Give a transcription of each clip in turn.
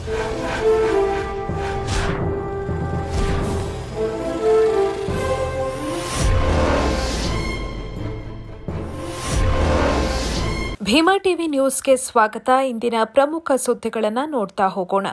Bima TV ನ್ಯೂಸ್ಗೆ ಸ್ವಾಗತ ಇಂದಿನ ಪ್ರಮುಖ ಸುದ್ದಿಗಳನ್ನು ನೋಡ್ತಾ ಹೋಗೋಣ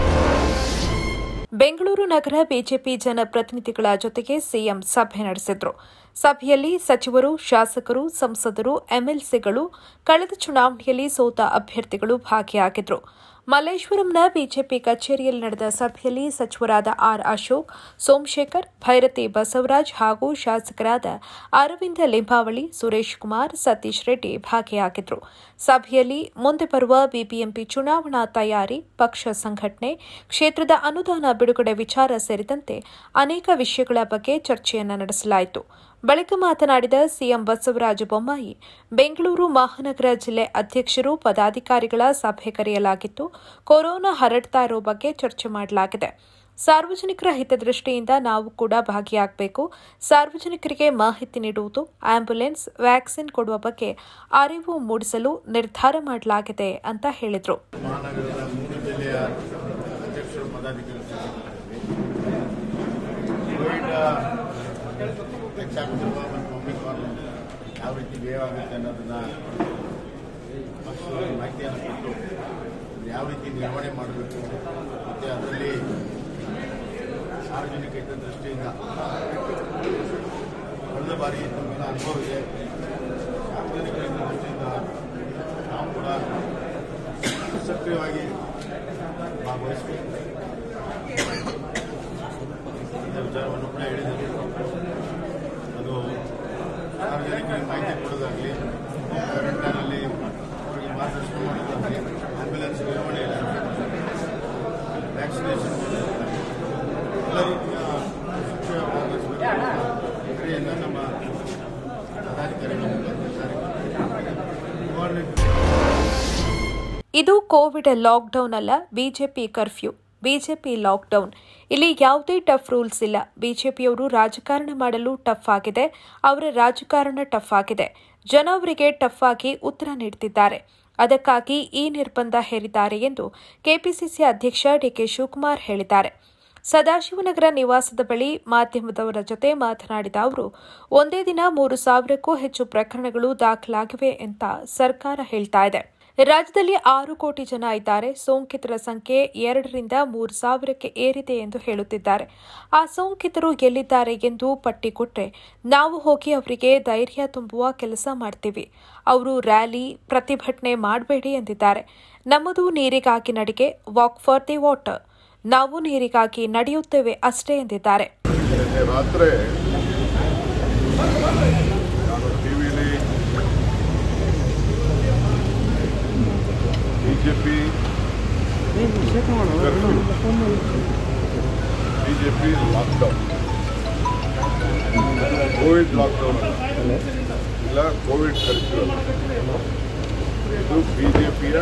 ಬೆಂಗಳೂರು ನಗರ ಬಿಜೆಪಿ ಜನಪ್ರತಿನಿಧಿಗಳ ಜೊತೆಗೆ ಸಿಎಂ ಸಭೆ ನಡೆಸಿದ್ರು ಸಭೆಯಲ್ಲಿ ಸಚಿವರು ಶಾಸಕರು ಸಂಸದರು ಎಂಎಲ್ಸಿಗಳು ಕಳೆದ ಚುನಾವಣೆಯಲ್ಲಿ ಸೋತ ಅಭ್ಯರ್ಥಿಗಳು ಭಾಗಿಯಾಗಿದ್ರು ಮಲ್ಲೇಶ್ವರಂನ ಬಿಜೆಪಿ ಕಚೇರಿಯಲ್ಲಿ ನಡೆದ ಸಭೆಯಲ್ಲಿ ಸಚಿವರಾದ ಆರ್ ಅಶೋಕ್ ಸೋಮಶೇಖರ್ ಭೈರತಿ ಬಸವರಾಜ್ ಹಾಗೂ ಶಾಸಕರಾದ ಅರವಿಂದ ಲಿಂಬಾವಳಿ ಸುರೇಶ್ ಕುಮಾರ್ ಸತೀಶ್ ರೆಡ್ಡಿ ಭಾಗಿಯಾಗಿದ್ರು ಸಭೆಯಲ್ಲಿ ಮುಂದೆ ಬರುವ ಬಿಬಿಎಂಪಿ ಚುನಾವಣಾ ತಯಾರಿ ಪಕ್ಷ ಸಂಘಟನೆ ಕ್ಷೇತ್ರದ ಅನುದಾನ ಬಿಡುಗಡೆ ವಿಚಾರ ಸೇರಿದಂತೆ ಅನೇಕ ವಿಷಯಗಳ ಬಗ್ಗೆ ಚರ್ಚೆಯನ್ನು ನಡೆಸಲಾಯಿತು ಬಳಿಕ ಮಾತನಾಡಿದ ಸಿಎಂ ಬಸವರಾಜ ಬೊಮ್ಮಾಯಿ ಬೆಂಗಳೂರು ಮಹಾನಗರ ಜಿಲ್ಲೆ ಅಧ್ಯಕ್ಷರು ಪದಾಧಿಕಾರಿಗಳ ಸಭೆ ಕರೆಯಲಾಗಿತ್ತು ಕೊರೋನಾ ಹರಡ್ತಾ ಇರೋ ಬಗ್ಗೆ ಚರ್ಚೆ ಮಾಡಲಾಗಿದೆ ಸಾರ್ವಜನಿಕರ ಹಿತದೃಷ್ಟಿಯಿಂದ ನಾವು ಕೂಡ ಭಾಗಿಯಾಗಬೇಕು ಸಾರ್ವಜನಿಕರಿಗೆ ಮಾಹಿತಿ ನೀಡುವುದು ಆಂಬ್ಯುಲೆನ್ಸ್ ವ್ಯಾಕ್ಸಿನ್ ಕೊಡುವ ಬಗ್ಗೆ ಅರಿವು ಮೂಡಿಸಲು ನಿರ್ಧಾರ ಮಾಡಲಾಗಿದೆ ಅಂತ ಹೇಳಿದರು ಮಹಾನಗರದ ಮೂರು ಜಿಲ್ಲೆಯ ಅಧ್ಯಕ್ಷರು ಪದಾಧಿಕಾರಿ ಕೋವಿಡ್ ಹೆಚ್ಚಾಗುತ್ತಿರುವ ಮತ್ತು ಒಮಿಕ್ರಾನ್ ಯಾವ ರೀತಿ ಬೇವ್ ಆಗುತ್ತೆ ಅನ್ನೋದನ್ನ ಪಕ್ಷದವರು ಮಾಹಿತಿಯನ್ನು ಕೊಟ್ಟು ಯಾವ ರೀತಿ ನಿರ್ವಹಣೆ ಮಾಡಬೇಕು ಮತ್ತು ಅದರಲ್ಲಿ ಸಾರ್ವಜನಿಕ ಹಿತದೃಷ್ಟಿಯಿಂದ ಕಳೆದ ಬಾರಿ ನಮಗೆಲ್ಲ ಅನುಭವ ಇದೆ ಸಾರ್ವಜನಿಕ ಹಿತದೃಷ್ಟಿಯಿಂದ ನಾವು ಕೂಡ ಸಕ್ರಿಯವಾಗಿ ಭಾಗವಹಿಸಬೇಕು ಇಂಥ ವಿಚಾರವನ್ನು ಕೂಡ ಹೇಳಿದ್ದಾರೆ ಅದು ಸಾರ್ವಜನಿಕರಿಗೆ ಮಾಹಿತಿ ಕೊಡೋದಾಗಲಿ ಕ್ವಾರಂಟೈನಲ್ಲಿ ಅವರಿಗೆ ಮಾರ್ಗದರ್ಶನ ಮಾಡೋದಾಗಲಿ ಆಂಬ್ಯುಲೆನ್ಸ್ ನಿರ್ವಹಣೆಯಲ್ಲಿ ವ್ಯಾಕ್ಸಿನೇಷನ್ ಎಲ್ಲ ರೀತಿಯ ಶಿಕ್ಷಣ ಭಾಗವಹಿಸಬೇಕು ಕ್ರಿಯೆಯನ್ನು ನಮ್ಮ ಪದಾಧಿಕಾರಿಗಳು ಮುಖಾಂತರ ನಿವಾರಣೆ ಇದು ಕೋವಿಡ್ ಲಾಕ್ಡೌನ್ ಅಲ್ಲ ಬಿಜೆಪಿ ಕರ್ಫ್ಯೂ ಬಿಜೆಪಿ ಲಾಕ್ಡೌನ್ ಇಲ್ಲಿ ಯಾವುದೇ ಟಫ್ ರೂಲ್ಸ್ ಇಲ್ಲ ಬಿಜೆಪಿಯವರು ರಾಜಕಾರಣ ಮಾಡಲು ಟಫ್ ಆಗಿದೆ ಅವರ ರಾಜಕಾರಣ ಟಫ್ ಆಗಿದೆ ಜನ ಅವರಿಗೆ ಟಫ್ ಆಗಿ ಉತ್ತರ ನೀಡುತ್ತಿದ್ದಾರೆ ಅದಕ್ಕಾಗಿ ಈ ನಿರ್ಬಂಧ ಹೇರಿದ್ದಾರೆ ಎಂದು ಕೆಪಿಸಿಸಿ ಅಧ್ಯಕ್ಷ ಡಿಕೆ ಶಿವಕುಮಾರ್ ಹೇಳಿದ್ದಾರೆ ಸದಾಶಿವನಗರ ನಿವಾಸದ ಬಳಿ ಮಾಧ್ಯಮದವರ ಜೊತೆ ಮಾತನಾಡಿದ ಅವರು ಒಂದೇ ದಿನ ಮೂರು ಸಾವಿರಕ್ಕೂ ಹೆಚ್ಚು ಪ್ರಕರಣಗಳು ದಾಖಲಾಗಿವೆ ಅಂತ ಸರ್ಕಾರ ಹೇಳ್ತಾ ಇದೆ ರಾಜ್ಯದಲ್ಲಿ ಆರು ಕೋಟಿ ಜನ ಇದ್ದಾರೆ ಸೋಂಕಿತರ ಸಂಖ್ಯೆ ಎರಡರಿಂದ ಮೂರು ಸಾವಿರಕ್ಕೆ ಏರಿದೆ ಎಂದು ಹೇಳುತ್ತಿದ್ದಾರೆ ಆ ಸೋಂಕಿತರು ಎಲ್ಲಿದ್ದಾರೆ ಎಂದು ಪಟ್ಟಿ ಕೊಟ್ಟರೆ ನಾವು ಹೋಗಿ ಅವರಿಗೆ ಧೈರ್ಯ ತುಂಬುವ ಕೆಲಸ ಮಾಡ್ತೀವಿ ಅವರು ರ್ಯಾಲಿ ಪ್ರತಿಭಟನೆ ಮಾಡಬೇಡಿ ಎಂದಿದ್ದಾರೆ ನಮ್ಮದು ನೀರಿಗಾಗಿ ನಡಿಗೆ ವಾಕ್ ಫಾರ್ ದಿ ವಾಟರ್ ನಾವು ನೀರಿಗಾಗಿ ನಡೆಯುತ್ತೇವೆ ಅಷ್ಟೇ ಎಂದಿದ್ದಾರೆ ನಿನ್ನೆ ರಾತ್ರಿ ನಾನು ಟಿವಿಲಿ BJP BJP lockdown Covid lockdown ಅಲ್ಲ ಇಲ್ಲ ಕೋವಿಡ್ ಕರ್ಫ್ಯೂ ಅಲ್ಲ ಇದು ಬಿಜೆಪಿಯ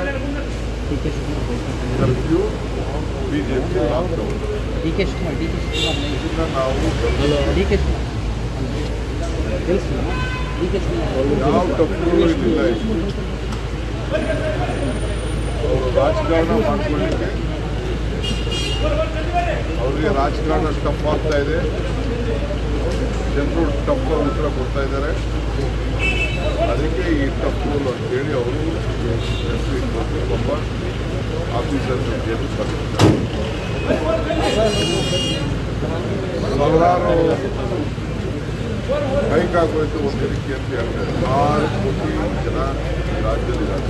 curfew BJP lockdown D K Shivakumar D K Shivakumar ಇದನ್ನ ನಾವು ಡಿ ಕೆ ಶಿವಕುಮಾರ್ ತಿಳಿಸ್ತೀರಾ ಡಿ ಕೆ ಶಿವಕುಮಾರ್ ಯಾವ ತಪ್ಪುಗಳು ಇಲ್ಲಿಲ್ಲ ಅವರು ರಾಜಕಾರಣ ಮಾಡ್ಕೊಳ್ಳಿಕ್ಕೆ ಅವರಿಗೆ ರಾಜಕಾರಣ ಟಫ್ ಆಗ್ತಾ ಇದೆ ಜನರು ಟಫ್ ಉತ್ತರ ಕೊಡ್ತಾ ಇದ್ದಾರೆ ಅದಕ್ಕೆ ಈ ಟಫ್ ರೂಲ್ ಅಂತೇಳಿ ಅವರು ಒಬ್ಬ ಆಫೀಸರ್ ಜೊತೆಯಲ್ಲಿ ಬರ್ತಿದ್ದಾರೆ ಸಾವಿರಾರು ಹೈಕ್ ಆಗೋಯ್ತು ಒಂದು ದಿನಕ್ಕೆ ಅಂತ ಹೇಳ್ತಾರೆ ಆರು ಕೋಟಿ ಜನ ಈ ರಾಜ್ಯದಲ್ಲಿದ್ದಾರೆ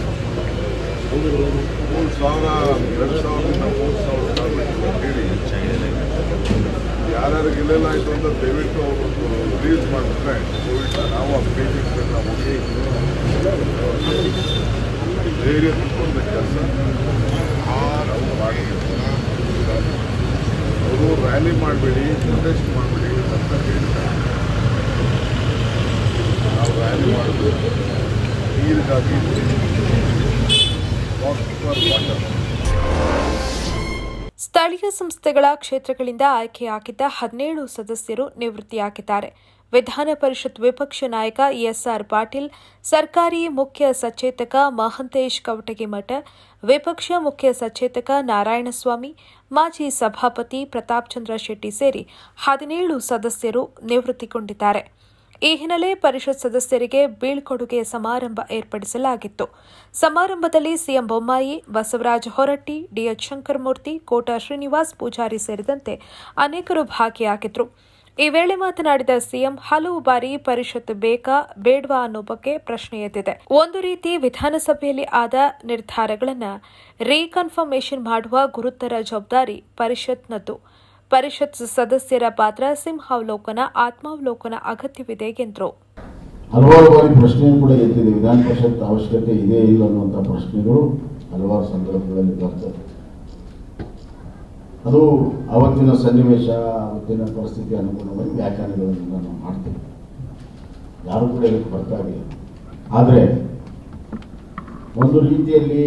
ಮೂರು ಸಾವಿರ ಎರಡು ಸಾವಿರದಿಂದ ಮೂರು ಸಾವಿರ ಕಾಲ್ಬೇಕು ಅಂತೇಳಿ ಯಾರ್ಯಾರಿಗೆ ಇಲ್ಲೆಲ್ಲ ಆಯಿತು ಅಂತ ದಯವಿಟ್ಟು ಅವರೊಂದು ರಿಲೀಸ್ ಮಾಡಿಬಿಟ್ರೆ ಕೋವಿಡ್ನ ನಾವು ಆ ಪೇಷಂಟ್ಗಳನ್ನ ನಾವು ಹೋಗಿ ಧೈರ್ಯ ತುಂಬಿಕೊಂಡ ಕೆಲಸ ನಾವು ಮಾಡಿದ್ದೀವಿ ಅವರು ರ್ಯಾಲಿ ಮಾಡಬೇಡಿ ಪ್ರೊಟೆಸ್ಟ್ ಮಾಡಬೇಡಿ ಅಂತ ಹೇಳ್ತಾರೆ ನಾವು ರ್ಯಾಲಿ ಮಾಡೋದು ನೀರಿಗಾಗಿ ವಾಕ್ ಫಾರ್ ವಾಟರ್ ಸ್ಥಳೀಯ ಸಂಸ್ಥೆಗಳ ಕ್ಷೇತ್ರಗಳಿಂದ ಆಯ್ಕೆಯಾಗಿದ್ದ ಹದಿನೇಳು ಸದಸ್ಯರು ನಿವೃತ್ತಿಯಾಗಿದ್ದಾರೆ ವಿಧಾನ ಪರಿಷತ್ ವಿಪಕ್ಷ ನಾಯಕ ಎಸ್ಆರ್ ಪಾಟೀಲ್ ಸರ್ಕಾರಿ ಮುಖ್ಯ ಸಚೇತಕ ಮಹಂತೇಶ್ ಕವಟಗಿಮಠ ವಿಪಕ್ಷ ಮುಖ್ಯ ಸಚೇತಕ ನಾರಾಯಣಸ್ವಾಮಿ ಮಾಜಿ ಸಭಾಪತಿ ಪ್ರತಾಪ್ ಚಂದ್ರ ಶೆಟ್ಟಿ ಸೇರಿ ಹದಿನೇಳು ಸದಸ್ಯರು ನಿವೃತ್ತಿಗೊಂಡಿದ್ದಾರೆ ಈ ಹಿನ್ನೆಲೆ ಪರಿಷತ್ ಸದಸ್ಯರಿಗೆ ಬೀಳ್ಕೊಡುಗೆ ಸಮಾರಂಭ ಏರ್ಪಡಿಸಲಾಗಿತ್ತು ಸಮಾರಂಭದಲ್ಲಿ ಸಿಎಂ ಬೊಮ್ಮಾಯಿ ಬಸವರಾಜ ಹೊರಟ್ಟಿ ಡಿಎಚ್ ಶಂಕರಮೂರ್ತಿ ಕೋಟಾ ಶ್ರೀನಿವಾಸ್ ಪೂಜಾರಿ ಸೇರಿದಂತೆ ಅನೇಕರು ಭಾಗಿಯಾಗಿದ್ರು ಈ ವೇಳೆ ಮಾತನಾಡಿದ ಸಿಎಂ ಹಲವು ಬಾರಿ ಪರಿಷತ್ ಬೇಕಾ ಬೇಡವಾ ಅನ್ನೋ ಬಗ್ಗೆ ಪ್ರಶ್ನೆ ಎದ್ದಿದೆ ಒಂದು ರೀತಿ ವಿಧಾನಸಭೆಯಲ್ಲಿ ಆದ ನಿರ್ಧಾರಗಳನ್ನು ರೀಕನ್ಫರ್ಮೇಷನ್ ಮಾಡುವ ಗುರುತರ ಜವಾಬ್ದಾರಿ ಪರಿಷತ್ನದ್ದು ಪರಿಷತ್ ಸದಸ್ಯರ ಪಾತ್ರ ಸಿಂಹಾವಲೋಕನ ಆತ್ಮಾವಲೋಕನ ಅಗತ್ಯವಿದೆ ಎಂದರು ಹಲವಾರು ಬಾರಿ ಪ್ರಶ್ನೆ ಕೂಡ ಎದ್ದಿದೆ ವಿಧಾನ ಪರಿಷತ್ ಅವಶ್ಯಕತೆ ಇದೆ ಇಲ್ಲ ಅನ್ನುವಂಥ ಪ್ರಶ್ನೆಗಳು ಹಲವಾರು ಸಂದರ್ಭಗಳಲ್ಲಿ ಬರ್ತದೆ ಅದು ಅವತ್ತಿನ ಸನ್ನಿವೇಶ ಅವತ್ತಿನ ಪರಿಸ್ಥಿತಿ ಅನುಗುಣವಾಗಿ ವ್ಯಾಖ್ಯಾನಗಳನ್ನು ನಾನು ಮಾಡ್ತೇನೆ ಯಾರು ಕೂಡ ಇದಕ್ಕೆ ಬರ್ತಾ ಇಲ್ಲ ಆದರೆ ಒಂದು ರೀತಿಯಲ್ಲಿ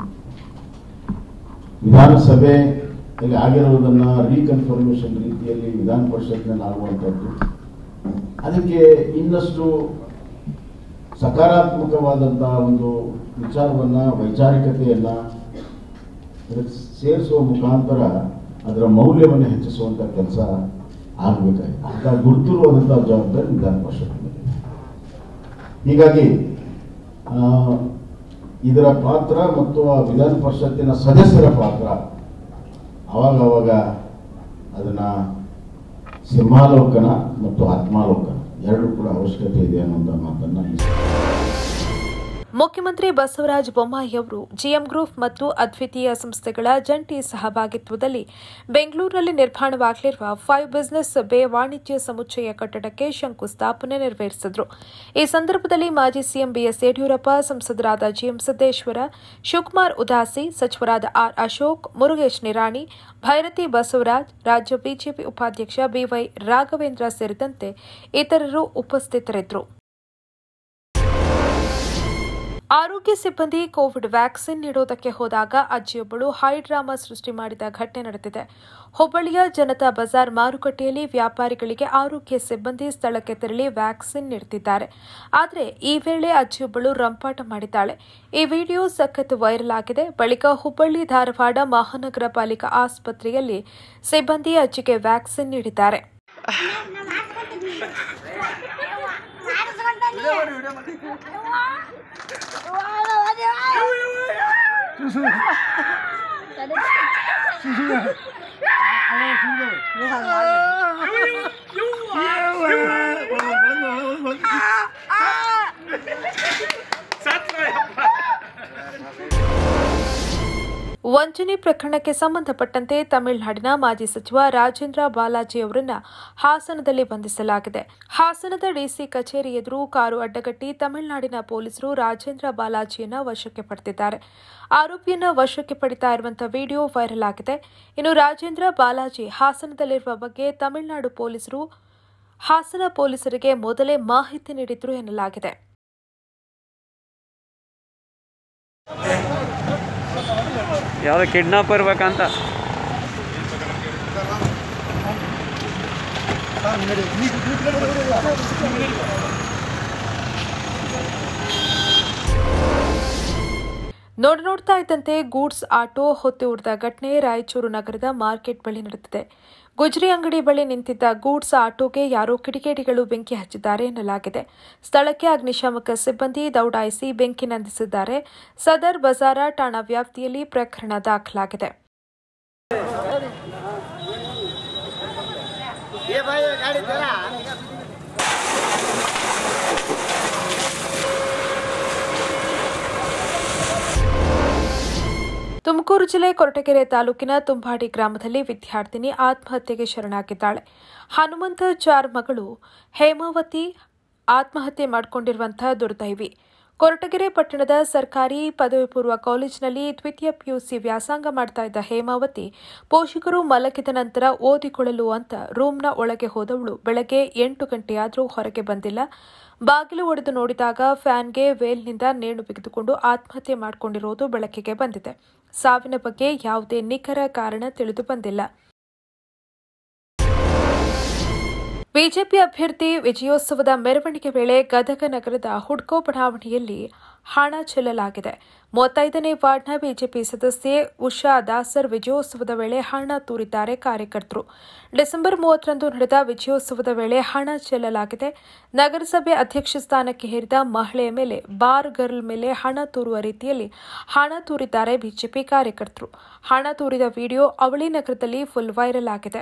ವಿಧಾನಸಭೆಯಲ್ಲಿ ಆಗಿರುವುದನ್ನು ರೀಕನ್ಫರ್ಮೇಷನ್ ರೀತಿಯಲ್ಲಿ ವಿಧಾನ ಪರಿಷತ್ನಲ್ಲಿ ಆಗುವಂಥದ್ದು ಅದಕ್ಕೆ ಇನ್ನಷ್ಟು ಸಕಾರಾತ್ಮಕವಾದಂಥ ಒಂದು ವಿಚಾರವನ್ನು ವೈಚಾರಿಕತೆಯನ್ನು ಇದಕ್ಕೆ ಸೇರಿಸುವ ಮುಖಾಂತರ ಅದರ ಮೌಲ್ಯವನ್ನು ಹೆಚ್ಚಿಸುವಂಥ ಕೆಲಸ ಆಗಬೇಕಾಗಿದೆ ಅಂತ ಗುರುತಿರುವಂಥ ಜವಾಬ್ದಾರಿ ವಿಧಾನ ಪರಿಷತ್ ಮೇಲೆ ಇದೆ. ಹೀಗಾಗಿ ಆ, ಇದರ ಪಾತ್ರ ಮತ್ತು ಆ ವಿಧಾನ ಪರಿಷತ್ತಿನ ಸದಸ್ಯರ ಪಾತ್ರ ಅವಾಗ ಅವಾಗ ಅದನ್ನು ಸಿಂಹಾಲೋಕನ ಮತ್ತು ಆತ್ಮಾಲೋಕನ ಎರಡು ಕೂಡ ಅವಶ್ಯಕತೆ ಇದೆ ಅನ್ನುವಂಥ ಮಾತನ್ನು ಈ ಮುಖ್ಯಮಂತ್ರಿ ಬಸವರಾಜ ಬೊಮ್ಮಾಯಿ ಅವರು ಜಿಎಂ ಗ್ರೂಪ್ ಮತ್ತು ಅದ್ವಿತೀಯ ಸಂಸ್ಥೆಗಳ ಜಂಟಿ ಸಹಭಾಗಿತ್ವದಲ್ಲಿ ಬೆಂಗಳೂರಿನಲ್ಲಿ ನಿರ್ಮಾಣವಾಗಲಿರುವ ಫೈವ್ ಬಿಸಿನೆಸ್ ಬೇ ವಾಣಿಜ್ಯ ಸಮುಚ್ಚಯ ಕಟ್ಟಡಕ್ಕೆ ಶಂಕುಸ್ಥಾಪನೆ ನೆರವೇರಿಸಿದರು ಈ ಸಂದರ್ಭದಲ್ಲಿ ಮಾಜಿ ಸಿಎಂ ಬಿಎಸ್ ಯಡಿಯೂರಪ್ಪ ಸಂಸದರಾದ ಜಿಎಂ ಸಿದ್ದೇಶ್ವರ ಶಿವಕುಮಾರ್ ಉದಾಸಿ ಸಚಿವರಾದ ಆರ್ ಅಶೋಕ್ ಮುರುಗೇಶ್ ನಿರಾಣಿ ಭೈರತಿ ಬಸವರಾಜ್ ರಾಜ್ಯ ಬಿಜೆಪಿ ಉಪಾಧ್ಯಕ್ಷ ಬಿವೈ ರಾಘವೇಂದ್ರ ಸೇರಿದಂತೆ ಇತರರು ಉಪಸ್ಥಿತರಿದ್ದರು ಆರೋಗ್ಯ ಸಿಬ್ಬಂದಿ ಕೋವಿಡ್ ವ್ಯಾಕ್ಸಿನ್ ನೀಡೋದಕ್ಕೆ ಹೋದಾಗ ಅಜ್ಜಿಯೊಬ್ಬಳು ಹೈ ಡ್ರಾಮಾ ಸೃಷ್ಟಿ ಮಾಡಿದ ಘಟನೆ ನಡೆದಿದೆ ಹುಬ್ಬಳ್ಳಿಯ ಜನತಾ ಬಜಾರ್ ಮಾರುಕಟ್ಟೆಯಲ್ಲಿ ವ್ಯಾಪಾರಿಗಳಿಗೆ ಆರೋಗ್ಯ ಸಿಬ್ಬಂದಿ ಸ್ಥಳಕ್ಕೆ ತೆರಳಿ ವ್ಯಾಕ್ಸಿನ್ ನೀಡುತ್ತಿದ್ದಾರೆ ಆದರೆ ಈ ವೇಳೆ ಅಜ್ಜಿಯೊಬ್ಬಳು ರಂಪಾಟ ಮಾಡಿದ್ದಾಳೆ ಈ ವಿಡಿಯೋ ಸಖತ್ ವೈರಲ್ ಆಗಿದೆ ಬಳಿಕ ಹುಬ್ಬಳ್ಳಿ ಧಾರವಾಡ ಮಹಾನಗರ ಪಾಲಿಕಾ ಆಸ್ಪತ್ರೆಯಲ್ಲಿ ಸಿಬ್ಬಂದಿ ಅಜ್ಜಿಗೆ ವ್ಯಾಕ್ಸಿನ್ ನೀಡಿದ್ದಾರೆ ವಂಚನೆ ಪ್ರಕರಣಕ್ಕೆ ಸಂಬಂಧಪಟ್ಟಂತೆ ತಮಿಳುನಾಡಿನ ಮಾಜಿ ಸಚಿವ ರಾಜೇಂದ್ರ ಬಾಲಾಜಿ ಅವರನ್ನ ಹಾಸನದಲ್ಲಿ ಬಂಧಿಸಲಾಗಿದೆ ಹಾಸನದ ಡಿಸಿ ಕಚೇರಿ ಎದುರು ಕಾರು ಅಡ್ಡಗಟ್ಟಿ ತಮಿಳುನಾಡಿನ ಪೊಲೀಸರು ರಾಜೇಂದ್ರ ಬಾಲಾಜಿಯನ್ನ ವಶಕ್ಕೆ ಪಡೆದಿದ್ದಾರೆ ಆರೋಪಿಯನ್ನ ವಶಕ್ಕೆ ಪಡಿತಾ ಇರುವಂತಹ ವಿಡಿಯೋ ವೈರಲ್ ಆಗಿದೆ ಇನ್ನು ರಾಜೇಂದ್ರ ಬಾಲಾಜಿ ಹಾಸನದಲ್ಲಿರುವ ಬಗ್ಗೆ ತಮಿಳುನಾಡು ಪೊಲೀಸರು ಹಾಸನ ಪೊಲೀಸರಿಗೆ ಮೊದಲೇ ಮಾಹಿತಿ ನೀಡಿದ್ರು ಎನ್ನಲಾಗಿದೆ ಯಾವುದೋ ಕಿಡ್ನಾಪ್ ಇರ್ಬೇಕಂತ ನೋಡ ನೋಡ್ತಾ ಇದ್ದಂತೆ ಗೂಡ್ಸ್ ಆಟೋ ಹೊತ್ತಿ ಉಳಿದ ಘಟನೆ ರಾಯಚೂರು ನಗರದ ಮಾರ್ಕೆಟ್ ಬಳಿ ನಡೆದಿದೆ ಗುಜರಿ ಅಂಗಡಿ ಬಳಿ ನಿಂತಿದ್ದ ಗೂಡ್ಸ್ ಆಟೋಗೆ ಯಾರೋ ಕಿಡಿಗೇಡಿಗಳು ಬೆಂಕಿ ಹಚ್ಚಿದ್ದಾರೆ ಎನ್ನಲಾಗಿದೆ ಸ್ಥಳಕ್ಕೆ ಅಗ್ನಿಶಾಮಕ ಸಿಬ್ಬಂದಿ ದೌಡಾಯಿಸಿ ಬೆಂಕಿ ನಂದಿಸಿದ್ದಾರೆ ಸದರ್ ಬಜಾರ ಠಾಣಾ ವ್ಯಾಪ್ತಿಯಲ್ಲಿ ಪ್ರಕರಣ ದಾಖಲಾಗಿದೆ ತುಮಕೂರು ಜಿಲ್ಲೆ ಕೊರಟಗೆರೆ ತಾಲೂಕಿನ ತುಂಬಾಡಿ ಗ್ರಾಮದಲ್ಲಿ ವಿದ್ಯಾರ್ಥಿನಿ ಆತ್ಮಹತ್ಯೆಗೆ ಶರಣಾಗಿದ್ದಾಳೆ ಹನುಮಂತಾಚಾರ್ ಮಗಳು ಹೇಮಾವತಿ ಆತ್ಮಹತ್ಯೆ ಮಾಡಿಕೊಂಡಿರುವಂತಹ ದುರ್ದೈವಿ ಕೊರಟಗೆರೆ ಪಟ್ಟಣದ ಸರ್ಕಾರಿ ಪದವಿ ಪೂರ್ವ ಕಾಲೇಜಿನಲ್ಲಿ ದ್ವಿತೀಯ ಪಿಯುಸಿ ವ್ಯಾಸಂಗ ಮಾಡ್ತಾ ಇದ್ದ ಹೇಮಾವತಿ ಪೋಷಕರು ಮಲಗಿದ ನಂತರ ಓದಿಕೊಳ್ಳಲು ಅಂತ ರೂಮ್ನ ಒಳಗೆ ಹೋದವಳು ಬೆಳಗ್ಗೆ ಎಂಟು ಗಂಟೆಯಾದರೂ ಹೊರಗೆ ಬಂದಿಲ್ಲ ಬಾಗಿಲು ಒಡೆದು ನೋಡಿದಾಗ ಫ್ಯಾನ್ಗೆ ವೇಲ್ನಿಂದ ನೇಣು ಬಿಗಿದುಕೊಂಡು ಆತ್ಮಹತ್ಯೆ ಮಾಡಿಕೊಂಡಿರೋದು ಬೆಳಕಿಗೆ ಬಂದಿದೆ ಸಾವಿನ ಬಗ್ಗೆ ಯಾವುದೇ ನಿಖರ ಕಾರಣ ತಿಳಿದು ಬಂದಿಲ್ಲ ಬಿಜೆಪಿ ಅಭ್ಯರ್ಥಿ ವಿಜಯೋತ್ಸವದ ಮೆರವಣಿಗೆ ವೇಳೆ ಗದಗ ನಗರದ ಹುಡ್ಕೋ ಬಡಾವಣೆಯಲ್ಲಿ ಹಣ ಚೆಲ್ಲಲಾಗಿದೆ ಮೂವತ್ತೈದನೇ ವಾರ್ಡ್ನ ಬಿಜೆಪಿ ಸದಸ್ಯೆ ಉಷಾ ದಾಸರ್ ವಿಜಯೋತ್ಸವದ ವೇಳೆ ಹಣ ತೂರಿದ್ದಾರೆ ಕಾರ್ಯಕರ್ತರು ಡಿಸೆಂಬರ್ ಮೂವತ್ತರಂದು ನಡೆದ ವಿಜಯೋತ್ಸವದ ವೇಳೆ ಹಣ ಚೆಲ್ಲಲಾಗಿದೆ ನಗರಸಭೆ ಅಧ್ಯಕ್ಷ ಸ್ಥಾನಕ್ಕೆ ಹೇರಿದ ಮಹಿಳೆಯ ಮೇಲೆ ಬಾರ್ ಗರ್ಲ್ ಮೇಲೆ ಹಣ ತೂರುವ ರೀತಿಯಲ್ಲಿ ಹಣ ತೂರಿದ್ದಾರೆ ಬಿಜೆಪಿ ಕಾರ್ಯಕರ್ತರು ಹಣ ತೂರಿದ ವಿಡಿಯೋ ಅವಳಿ ನಗರದಲ್ಲಿ ಫುಲ್ ವೈರಲ್ ಆಗಿದೆ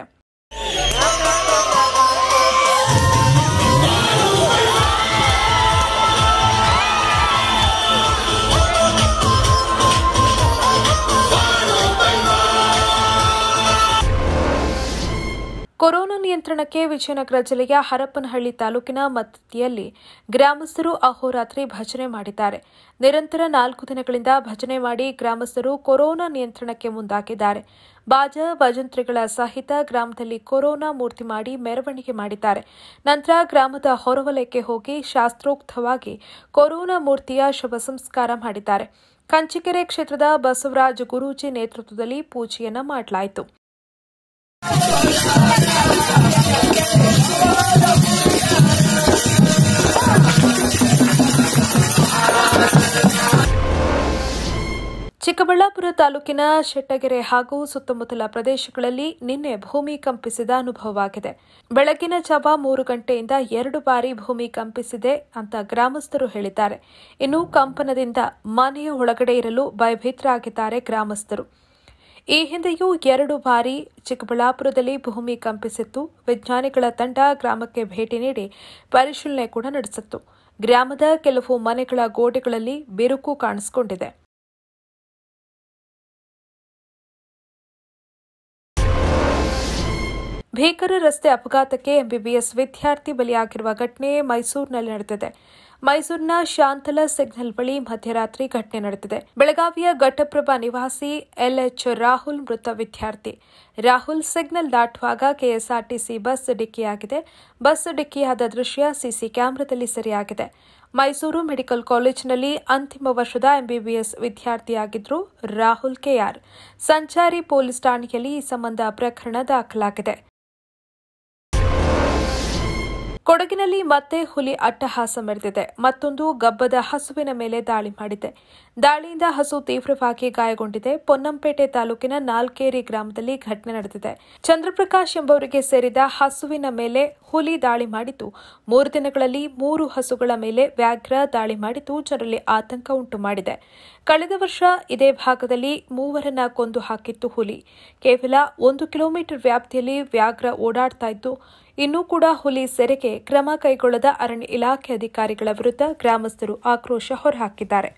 ಕೊರೋನಾ ನಿಯಂತ್ರಣಕ್ಕೆ ವಿಜಯನಗರ ಜಿಲ್ಲೆಯ ಹರಪನಹಳ್ಳಿ ತಾಲೂಕಿನ ಮತ್ತಿಯಲ್ಲಿ ಗ್ರಾಮಸ್ಥರು ಅಹೋರಾತ್ರಿ ಭಜನೆ ಮಾಡಿದ್ದಾರೆ ನಿರಂತರ ನಾಲ್ಕು ದಿನಗಳಿಂದ ಭಜನೆ ಮಾಡಿ ಗ್ರಾಮಸ್ಥರು ಕೊರೋನಾ ನಿಯಂತ್ರಣಕ್ಕೆ ಮುಂದಾಗಿದ್ದಾರೆ ಬಾಜ ಭಜಂತ್ರಿಗಳ ಸಹಿತ ಗ್ರಾಮದಲ್ಲಿ ಕೊರೋನಾ ಮೂರ್ತಿ ಮಾಡಿ ಮೆರವಣಿಗೆ ಮಾಡಿದ್ದಾರೆ ನಂತರ ಗ್ರಾಮದ ಹೊರವಲಯಕ್ಕೆ ಹೋಗಿ ಶಾಸ್ತ್ರೋಕ್ತವಾಗಿ ಕೊರೋನಾ ಮೂರ್ತಿಯ ಶವ ಸಂಸ್ಕಾರ ಮಾಡಿದ್ದಾರೆ ಕಂಚಿಕೆರೆ ಕ್ಷೇತ್ರದ ಬಸವರಾಜ ಗುರೂಜಿ ನೇತೃತ್ವದಲ್ಲಿ ಪೂಜೆಯನ್ನ ಮಾಡಲಾಯಿತು ಚಿಕ್ಕಬಳ್ಳಾಪುರ ತಾಲೂಕಿನ ಶೆಟ್ಟಗೆರೆ ಹಾಗೂ ಸುತ್ತಮುತ್ತಲ ಪ್ರದೇಶಗಳಲ್ಲಿ ನಿನ್ನೆ ಭೂಮಿ ಕಂಪಿಸಿದ ಅನುಭವವಾಗಿದೆ ಬೆಳಗಿನ ಜಾವ ಮೂರು ಗಂಟೆಯಿಂದ ಎರಡು ಬಾರಿ ಭೂಮಿ ಕಂಪಿಸಿದೆ ಅಂತ ಗ್ರಾಮಸ್ಥರು ಹೇಳಿದ್ದಾರೆ ಇನ್ನು ಕಂಪನದಿಂದ ಮನೆಯ ಒಳಗಡೆ ಇರಲು ಭಯಭೀತರಾಗಿದ್ದಾರೆ ಗ್ರಾಮಸ್ಥರು ಈ ಹಿಂದೆಯೂ ಎರಡು ಬಾರಿ ಚಿಕ್ಕಬಳ್ಳಾಪುರದಲ್ಲಿ ಭೂಮಿ ಕಂಪಿಸಿತ್ತು ವಿಜ್ಞಾನಿಗಳ ತಂಡ ಗ್ರಾಮಕ್ಕೆ ಭೇಟಿ ನೀಡಿ ಪರಿಶೀಲನೆ ಕೂಡ ನಡೆಸಿತ್ತು ಗ್ರಾಮದ ಕೆಲವು ಮನೆಗಳ ಗೋಡೆಗಳಲ್ಲಿ ಬಿರುಕು ಕಾಣಿಸಿಕೊಂಡಿದೆ ಭೀಕರ ರಸ್ತೆ ಅಪಘಾತಕ್ಕೆ ಎಂಬಿಬಿಎಸ್ ವಿದ್ಯಾರ್ಥಿ ಬಲಿಯಾಗಿರುವ ಘಟನೆ ಮೈಸೂರಿನಲ್ಲಿ ನಡೆದಿದೆ ಮೈಸೂರಿನ ಶಾಂತಲ ಸಿಗ್ನಲ್ ಬಳಿ ಮಧ್ಯರಾತ್ರಿ ಘಟನೆ ನಡೆದಿದೆ ಬೆಳಗಾವಿಯ ಘಟ್ಟಪ್ರಭಾ ನಿವಾಸಿ ಎಲ್ಎಚ್ ರಾಹುಲ್ ಮೃತ ವಿದ್ಯಾರ್ಥಿ ರಾಹುಲ್ ಸಿಗ್ನಲ್ ದಾಟುವಾಗ ಕೆಎಸ್ಆರ್ಟಿಸಿ ಬಸ್ ಡಿಕ್ಕಿಯಾಗಿದೆ ಬಸ್ ಡಿಕ್ಕಿಯಾದ ದೃಶ್ಯ ಸಿಸಿ ಕ್ಯಾಮೆರಾದಲ್ಲಿ ಸೆರೆಯಾಗಿದೆ ಮೈಸೂರು ಮೆಡಿಕಲ್ ಕಾಲೇಜಿನಲ್ಲಿ ಅಂತಿಮ ವರ್ಷದ ಎಂಬಿಬಿಎಸ್ ವಿದ್ಯಾರ್ಥಿಯಾಗಿದ್ರು ರಾಹುಲ್ ಕೆಆರ್ ಸಂಚಾರಿ ಪೊಲೀಸ್ ಠಾಣೆಯಲ್ಲಿ ಈ ಸಂಬಂಧ ಪ್ರಕರಣ ದಾಖಲಾಗಿದೆ ಕೊಡಗಿನಲ್ಲಿ ಮತ್ತೆ ಹುಲಿ ಅಟ್ಟಹಾಸ ಮೆರೆದಿದೆ ಮತ್ತೊಂದು ಗಬ್ಬದ ಹಸುವಿನ ಮೇಲೆ ದಾಳಿ ಮಾಡಿದೆ ದಾಳಿಯಿಂದ ಹಸು ತೀವ್ರವಾಗಿ ಗಾಯಗೊಂಡಿದೆ ಪೊನ್ನಂಪೇಟೆ ತಾಲೂಕಿನ ನಾಲ್ಕೇರಿ ಗ್ರಾಮದಲ್ಲಿ ಘಟನೆ ನಡೆದಿದೆ ಚಂದ್ರಪ್ರಕಾಶ್ ಎಂಬುವರಿಗೆ ಸೇರಿದ ಹಸುವಿನ ಮೇಲೆ ಹುಲಿ ದಾಳಿ ಮಾಡಿದ್ದು ಮೂರು ದಿನಗಳಲ್ಲಿ ಮೂರು ಹಸುಗಳ ಮೇಲೆ ವ್ಯಾಘ್ರ ದಾಳಿ ಮಾಡಿದ್ದು ಜನರಲ್ಲಿ ಆತಂಕ ಉಂಟು ಮಾಡಿದೆ ಕಳೆದ ವರ್ಷ ಇದೇ ಭಾಗದಲ್ಲಿ ಮೂವರನ್ನ ಕೊಂದು ಹಾಕಿತ್ತು ಹುಲಿ ಕೇವಲ ಒಂದು ಕಿಲೋಮೀಟರ್ ವ್ಯಾಪ್ತಿಯಲ್ಲಿ ವ್ಯಾಘ್ರ ಓಡಾಡ್ತಾ ಇದ್ದು ಇನ್ನೂ ಕೂಡ ಹುಲಿ ಸೆರೆಗೆ ಕ್ರಮ ಕೈಗೊಳ್ಳದ ಅರಣ್ಯ ಇಲಾಖೆ ಅಧಿಕಾರಿಗಳ ವಿರುದ್ಧ ಗ್ರಾಮಸ್ಥರು ಆಕ್ರೋಶ ಹೊರಹಾಕಿದ್ದಾರೆ